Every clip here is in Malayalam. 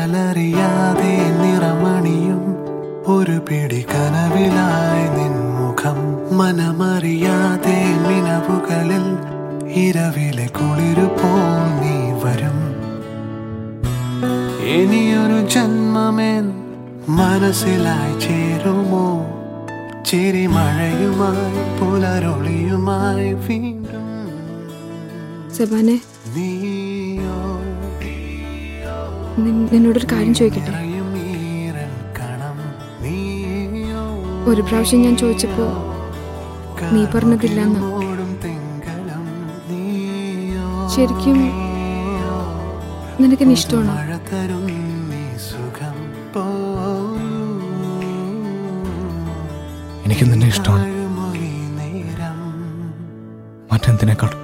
കരളറിയാതെ നിറമണിയും ഒരു പിടി കനവിലായി നിൻമുഖം മനമറിയാതെ മിനവുകളിൽ ഇരവിലെ കുളിരു പോൽ നീ വരും ഇനിയൊരു ജന്മമേൻ മനസ്സിലായി ചേരുമോ ചിരിമഴയുമായി പുലരൊളിയുമായി വീണ്ടും സെബാനെ നീയോ നിൻ- നിന്നോടൊരു കാര്യം ചോദിക്കട്ടെ ഈരൻ കണം നീയോ ഒരു പ്രാവശ്യം ഞാൻ ചോദിച്ചപ്പോ നീ പറഞ്ഞതില്ലെന്ന് ഓടും തിങ്കളും നീയോ ശരിക്കും നിനക്കെന്നെ ഇഷ്ടമാണോ മഴ തരും നീ സുഖം പോലും എനിക്ക് നിന്നെ ഇഷ്ടമാണ് താഴുമൊഴി നേരം മറ്റെന്തിനേക്കാൾ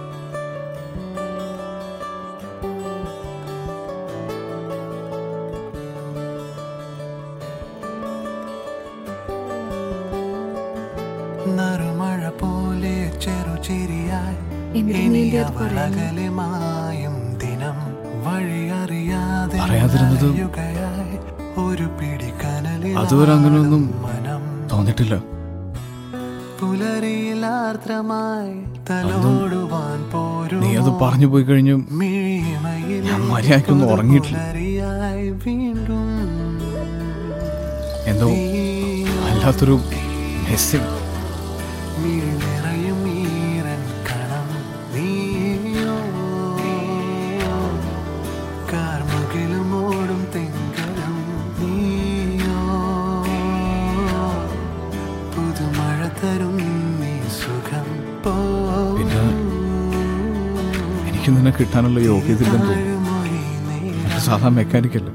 നറുമഴ പോലെ ചെറുചിരിയായി എന്നിട്ട് നീ എന്തേ അത് പറയുന്നു? അകലമായും ദിനം വഴിയറിയാതെ പറയാതിരുന്നത് നനയുകയായി ഒരു പിടി കനലിൽ അതുവരെ അങ്ങനെയൊന്നും മനം തോന്നിട്ടില്ല പുലരിയിലാർദ്രമായി തലോടുവാൻ പോരും നീ അത് പറഞ്ഞു പോയി കഴിഞ്ഞു മിഴിമയിൽ ഞാൻ മര്യാദയ്ക്കൊന്നും ഉറങ്ങിയിട്ടില്ല പുലരിയായി വീണ്ടും എന്തോ വല്ലാത്തൊരു മെസ്സിങ് മിഴി നിറയും ഈരൻ കണം നീയോ കാർമുകിലും ഓടും തെങ്കലും നീയോ പുതുമഴ തരും നീ സുഖം പിന്നെ എനിക്ക് നിന്നെ കിട്ടാനുള്ള യോഗ്യത ഇല്ലെന്ന് തോന്നുന്നു പോഴുമൊഴി നേരം എനിക്ക് സാധാ മെക്കാനിക്കല്ല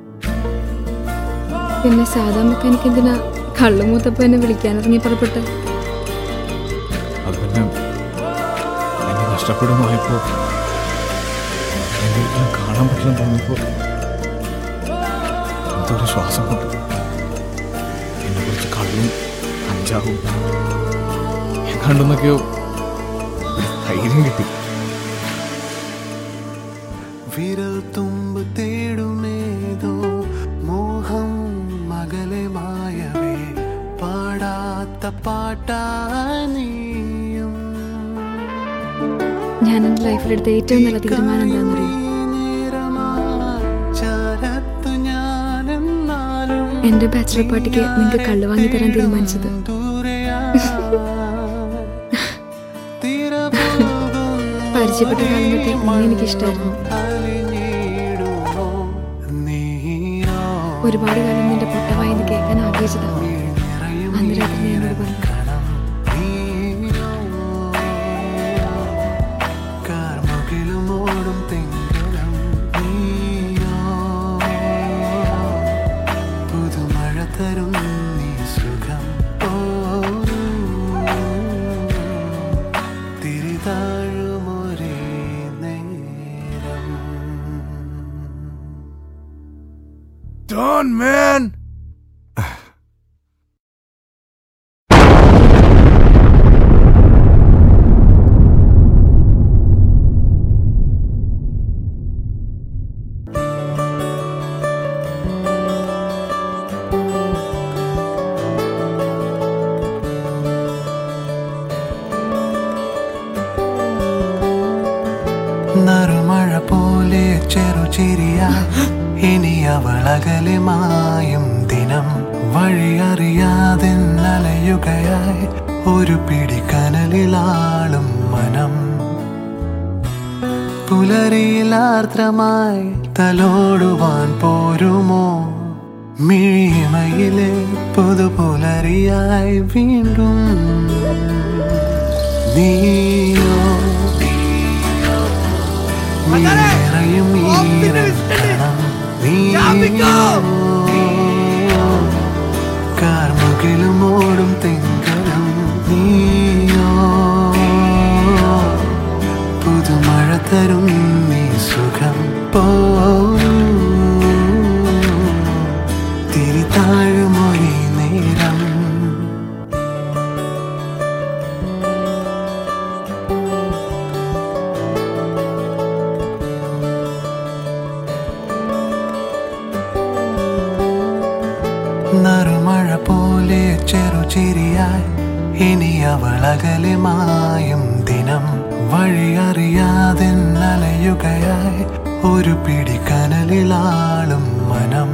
പിന്നെ സാധാ മെക്കാനിക്ക് എന്തിനാ കള്ളുമൂത്തപ്പ എന്നെ വിളിക്കാനിറങ്ങി പുറപ്പെട്ട് അത് പിന്നെ എന്നെ നഷ്ടപ്പെടുമായപ്പോ എന്തെങ്കിലും കാണാൻ പറ്റില്ലെന്ന് തോന്നിയപ്പോ എന്തൊരു ശ്വാസം കൊണ്ട് എന്നെ കുറിച്ച് കള്ളും അഞ്ചാവും എങ്ങാണ്ടെന്നൊക്കെയോ ഒരു ധൈര്യം കിട്ടി വിരൽ തുമ്പ് തേടുമേതോ മോഹം മകലെ മായവേ പാടാത്ത പാട്ടായി നീയും ഞാൻ എൻ്റെ ലൈഫിലെടുത്ത ഏറ്റവും നല്ല തീരുമാനം എന്താണെന്നറിയോ നേരമായി ചാരത്തു ഞാനെന്നാലും എൻ്റെ ബാച്ചിലർ പാർട്ടിക്ക് നിങ്ങൾക്ക് കള്ളു വാങ്ങി തരാൻ തീരുമാനിച്ചത് പരിചയപ്പെട്ട കാലം തൊട്ടേ നിന്നെ എനിക്കിഷ്ടമായിരുന്നു ഒരുപാട് കാലം നിന്റെ പൊട്ടവായി എന്ന് കേൾക്കാൻ ആഗ്രഹിച്ചതാണ് അന്ന് രാത്രി നീ എന്നോട് പറഞ്ഞു കാർമുകിലുമോടും തെങ്കലും നീയോ പുതുമഴ തരും നീ സുഖം പോലും തിരിതാഴുമൊരേ നേരം Done, man! നറുമഴ പോലെ ചെറുചിരിയായി ഇനി അവളകലെ മായും ദിനം വഴിയറിയാതെ നലയുകയായി ഒരു പിടി കനലിലാളും മനം പുലരിയിലാർദ്രമായി തലോടുവാൻ പോരുമോ മിഴിമയിലെ പുതുപുലരിയായി വീണ്ടും നീയോ നിറയും ഈരക്കണം നീയോ കാർമുകിലും ഓടും തെങ്കലും നീയോ പുതുമഴ തരും നീ സുഖം പോലും തിരിതാഴുമൊഴി നേരം നറുമഴ പോലെ ചെറുചിരിയായി ഇനി അവൾ അകലെ മായും ദിനം വഴിയറിയാതെ നനയുകയായി ഒരു പിടി കനലിലാളും മനം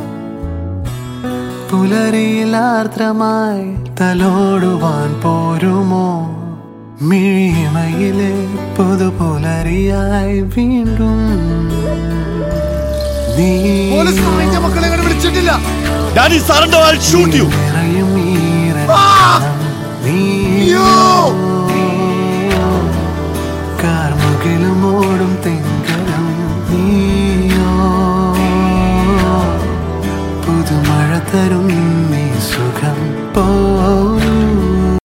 പുലരിയിലാർദ്രമായി തലോടുവാൻ പോരുമോ മിഴിമയിലെ പുതുപുലരിയായി വീണ്ടും നീ മക്കളെ വിളിച്ചിട്ടില്ല daddy surrender I shoot you നിറയും ഈറൻ നീയോ കാർമുകിലും ഓടും തെങ്കലും നീയോ പുതുമഴ തരും നീ സുഖം പോ